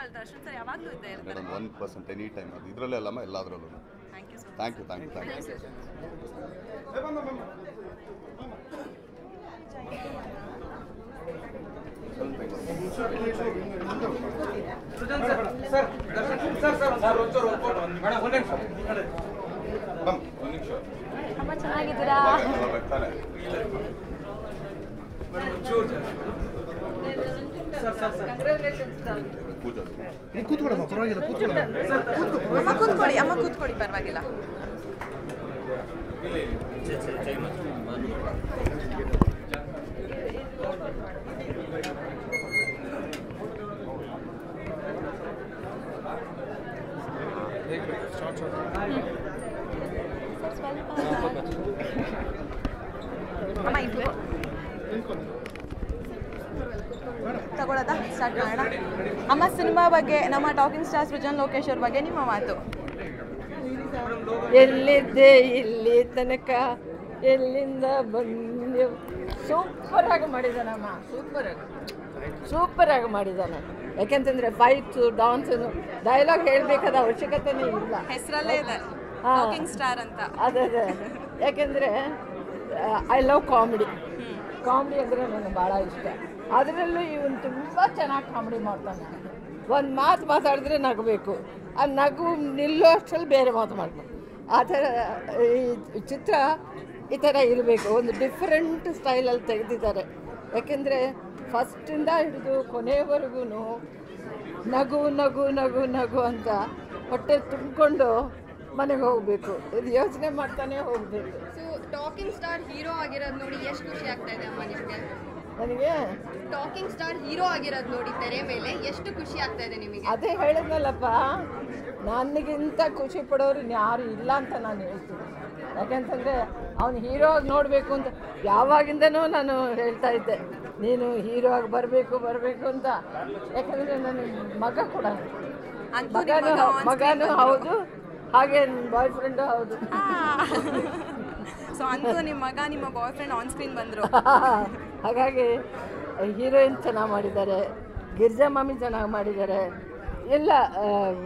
ಅಲ್ಲಿ ದರ್ಶನ್ ಸರ್ ಯಾವಾಗಲೂ ಇದ್ದೇ ಇರ್ತಾರೆ madam one percent any time ಅದು ಇದರಲ್ಲೇ ಅಲ್ಲಮ್ಮ ಎಲ್ಲದರಲ್ಲೂ thank you so thank you thank you thank you ಸ್ವಲ್ಪ ಹಿಂಗೆ. ಮ್ಯಾಮ್, ಒಂದ್ ನಿಮಿಷ ಅಮ್ಮ ಚೆನ್ನಾಗಿದ್ದೀರಾ ಎಲ್ಲ ಬರ್ತಾನೆ. ಪೂಜಾ ಕೂತ್ಕೊಡಮ್ಮ ಪರವಾಗಿಲ್ಲ ಕೂತ್ಕೊಡಮ್ಮ ಅಮ್ಮ ಕೂತ್ಕೊಳ್ಳಿ ಅಮ್ಮ ಕೂತ್ಕೊಳ್ಳಿ ಪರವಾಗಿಲ್ಲ ಅಮ್ಮ ಇದು ತಗೊಳ್ಳೋದಾ ಸ್ಟಾರ್ಟ್ ಮಾಡೋಣ ಅಮ್ಮ ಸಿನಿಮಾ ಬಗ್ಗೆ ನಮ್ಮ ಟಾಕಿಂಗ್ ಸ್ಟಾರ್ ಸೃಜನ್ ಲೋಕೇಶ್ ಅವ್ರ ಬಗ್ಗೆ ನಿಮ್ಮ ಮಾತು ಎಲ್ಲಿದ್ದೆ ಇಲ್ಲಿ ತನಕ ಎಲ್ಲಿಂದ ಬಂದೆ ಸೂಪರ್ ಆಗಿ ಮಾಡಿದಾನಮ್ಮ ಸೂಪರ್ ಆಗಿ ಸೂಪರ್ ಆಗಿ ಮಾಡಿದ್ದಾನೆ ಯಾಕೆಂತಂದ್ರೆ ಫೈಟ್ಸು ಡಾನ್ಸ್ ಡೈಲಾಗ್ ಹೇಳ್ಬೇಕಾದ ಅವಶ್ಯಕತೆನೇ ಇಲ್ಲ ಹೆಸರಲ್ಲೇ ಇದೆ ಹಾ. ಟಾಕಿಂಗ್ ಸ್ಟಾರ್ ಅಂತ ಅದೇ ಅದೇ ಯಾಕೆಂದರೆ ಐ ಲವ್ ಕಾಮಿಡಿ ಕಾಮಿಡಿ ಅಂದರೆ ನನಗೆ ಭಾಳ ಇಷ್ಟ ಅದರಲ್ಲೂ ಇವನು ತುಂಬ ಚೆನ್ನಾಗಿ ಕಾಮಿಡಿ ಮಾಡ್ತಾನೆ ಒಂದು ಮಾತು ಮಾತಾಡಿದ್ರೆ ನಗಬೇಕು ಆ ನಗು ನಿಲ್ಲೋ ಅಷ್ಟರಲ್ಲಿ ಬೇರೆ ಮಾತು ಮಾಡ್ತಾನೆ ಆ ಥರ ಈ ಚಿತ್ರ ಈ ಥರ ಇರಬೇಕು ಒಂದು ಡಿಫ್ರೆಂಟ್ ಸ್ಟೈಲಲ್ಲಿ ತೆಗೆದಿದ್ದಾರೆ ಯಾಕೆಂದರೆ ಫಸ್ಟಿಂದ ಹಿಡಿದು ಕೊನೆಯವರೆಗೂ ನಗು ನಗು ನಗು ನಗು ಅಂತ ಹೊಟ್ಟೆ ತುಂಬಿಕೊಂಡು ಮನೆಗೆ ಹೋಗಬೇಕು ಇದು ಯೋಚನೆ ಮಾಡ್ತಾನೆ ಹೋಗಬೇಕು ಸೊ ಟಾಕಿಂಗ್ ಸ್ಟಾರ್ ಹೀರೋ ಆಗಿರೋದು ನೋಡಿ ಎಷ್ಟು ಖುಷಿ ಆಗ್ತಾ ಇದೆ ಅಮ್ಮ ನಿಮಗೆ ನನಗೆ ಟಾಕಿಂಗ್ ಸ್ಟಾರ್ ಹೀರೋ ಆಗಿರೋದು ನೋಡಿ ತೆರೆ ಮೇಲೆ ಎಷ್ಟು ಖುಷಿ ಆಗ್ತಾ ಇದೆ ನಿಮಗೆ ಅದೇ ಹೇಳಿದ್ನಲ್ಲಪ್ಪ ನನಗಿಂತ ಖುಷಿ ಪಡೋರು ಯಾರು ಇಲ್ಲ ಅಂತ ನಾನು ಹೇಳ್ತೀನಿ ಯಾಕೆಂತಂದರೆ ಅವನು ಹೀರೋ ಆಗಿ ನೋಡಬೇಕು ಅಂತ ಯಾವಾಗಿಂದನೂ ನಾನು ಹೇಳ್ತಾ ಇದ್ದೆ ನೀನು ಹೀರೋ ಆಗಿ ಬರಬೇಕು ಬರಬೇಕು ಅಂತ ಯಾಕಂದರೆ ನನ್ನ ಮಗ ಕೂಡ ಅಂತೂ ನಿಮ್ಮ ಮಗನೂ ಮಗ on screen ಮಗನೂ ಬಂದ್ರು. ಹೌದು ಹಾಗೆ ಬಾಯ್ ಫ್ರೆಂಡು ಹೌದು ಸೊ ಅಂತೂ ನಿಮ್ಮ ಮಗ ನಿಮ್ಮ ಬಾಯ್ ಫ್ರೆಂಡ್ ಆನ್ ಸ್ಕ್ರೀನ್ ಬಂದ್ರು ಹಾಗಾಗಿ ಹೀರೋಯಿನ್ ಚೆನ್ನಾಗಿ ಮಾಡಿದ್ದಾರೆ ಗಿರ್ಜಾ ಮಾಮಿ ಚೆನ್ನಾಗಿ ಮಾಡಿದ್ದಾರೆ ಎಲ್ಲ ಆ,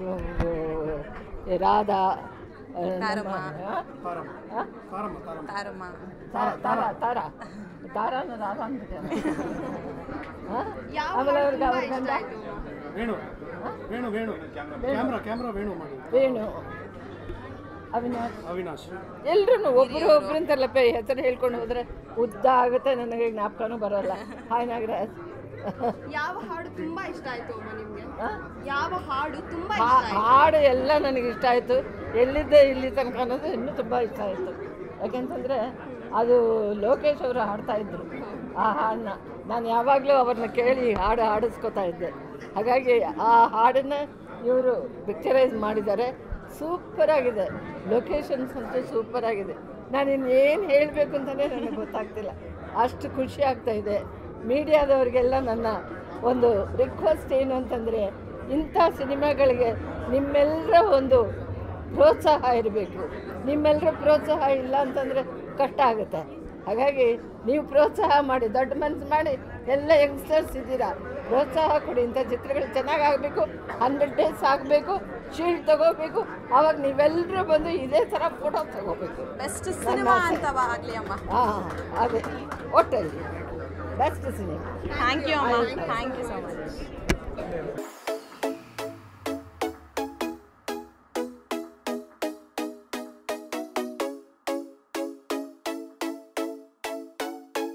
ಆ, ರಾಧಾ ಆ, ನಮ್ಮ- ತಾರಮ್ಮ. ಆ? ಆ? ತಾರಮ್ಮ ತಾರಮ್ಮ ತಾರಮ್ಮ ತಾರ ತಾರ ತಾರ ತಾರಾನ ರಾಧ ಅಂದ್ಬಿಟ್ಟೆ ಆ? ಯಾವ ಆಮೇಲೆ ಹಾಡು ಅವ್ರಿಗೆ ತುಂಬಾ ಅವ್ರ ಇಷ್ಟ ಗಂಡ ಆಯ್ತು ವೇಣು ವೇಣು ವೇಣು ಕ್ಯಾಮ್ರಾ ಕ್ಯಾಮ್ರಾ ವೇಣು ಮಾಡಿ ವೇಣು ಅವಿನಾಶ್ ಅವಿನಾಶ್ ಎಲ್ರು ಒಬ್ರು ಒಬ್ರು ಅಂತಾರಲ್ಲಪ್ಪ ಹೆಸರು ಹೇಳ್ಕೊಂಡು ಹೋದ್ರೆ ಉದ್ದ ಆಗುತ್ತೆ ನನಗೆ ಜ್ಞಾಪಕನೂ ಬರೋಲ್ಲ ಹಾಯ್ ನಾಗರಾಜ್ ಯಾವ ಹಾಡು ತುಂಬಾ ಇಷ್ಟ ಆಯ್ತು ಅಮ್ಮ ನಿಮ್ಗೆ ಆ? ಯಾವ ಹಾಡು ತುಂಬಾ ಹಾ- ಇಷ್ಟ ಆಯ್ತು ಹಾಡು ಎಲ್ಲ ನನಗೆ ಇಷ್ಟ ಆಯಿತು ಎಲ್ಲಿದ್ದೆ ಇಲ್ಲಿ ತನಕ ಅನ್ನೋದು ಇನ್ನೂ ತುಂಬ ಇಷ್ಟ ಆಯಿತು ಯಾಕೆಂತಂದರೆ ಅದು ಲೋಕೇಶ್ ಅವರು ಹಾಡ್ತಾ ಇದ್ರು ಆ ಹಾಡನ್ನ ನಾನು ಯಾವಾಗಲೂ ಅವ್ರನ್ನ ಕೇಳಿ ಹಾಡು ಹಾಡಿಸ್ಕೊತಾ ಇದ್ದೆ ಹಾಗಾಗಿ ಆ ಹಾಡನ್ನು ಇವರು ಪಿಕ್ಚರೈಸ್ ಮಾಡಿದ್ದಾರೆ ಸೂಪರ್ ಆಗಿದೆ ಲೊಕೇಶನ್ಸ್ ಅಂತೂ ಸೂಪರ್ ಆಗಿದೆ ನಾನು ಇನ್ನೇನು ಹೇಳಬೇಕು ಅಂತಲೇ ನನಗೆ ಗೊತ್ತಾಗ್ತಿಲ್ಲ ಅಷ್ಟು ಖುಷಿ ಆಗ್ತಾ ಇದೆ ಮೀಡಿಯಾದವರಿಗೆಲ್ಲ ನನ್ನ ಒಂದು ರಿಕ್ವೆಸ್ಟ್ ಏನು ಅಂತಂದರೆ ಇಂಥ ಸಿನಿಮಾಗಳಿಗೆ ನಿಮ್ಮೆಲ್ಲರ ಒಂದು ಪ್ರೋತ್ಸಾಹ ಇರಬೇಕು ನಿಮ್ಮೆಲ್ಲರ ಪ್ರೋತ್ಸಾಹ ಇಲ್ಲ ಅಂತಂದರೆ ಕಷ್ಟ ಆಗುತ್ತೆ ಹಾಗಾಗಿ ನೀವು ಪ್ರೋತ್ಸಾಹ ಮಾಡಿ ದೊಡ್ಡ ಮನಸ್ಸು ಮಾಡಿ ಎಲ್ಲ ಯಂಗ್ಸ್ಟರ್ಸ್ ಇದ್ದೀರಾ ಪ್ರೋತ್ಸಾಹ ಕೊಡಿ ಇಂಥ ಚಿತ್ರಗಳು ಚೆನ್ನಾಗಿ ಆಗಬೇಕು ಹಂಡ್ರೆಡ್ ಡೇಸ್ ಆಗಬೇಕು ಶೀಲ್ಡ್ ತಗೋಬೇಕು ಆವಾಗ ನೀವೆಲ್ಲರೂ ಬಂದು ಇದೇ ಥರ ಫೋಟೋ ತಗೋಬೇಕು ಬೆಸ್ಟ್ ಸಿನಿಮಾ ಅಂತವ ಆಗ್ಲಿ ಅಮ್ಮ ಹಾಂ ಅದೇ ಒಟ್ಟಲ್ಲಿ ಬೆಸ್ಟ್ ಸಿನಿಮಾ ಥ್ಯಾಂಕ್ ಯು ಅಮ್ಮ ಥ್ಯಾಂಕ್ ಯು ಸೊ ಮಚ್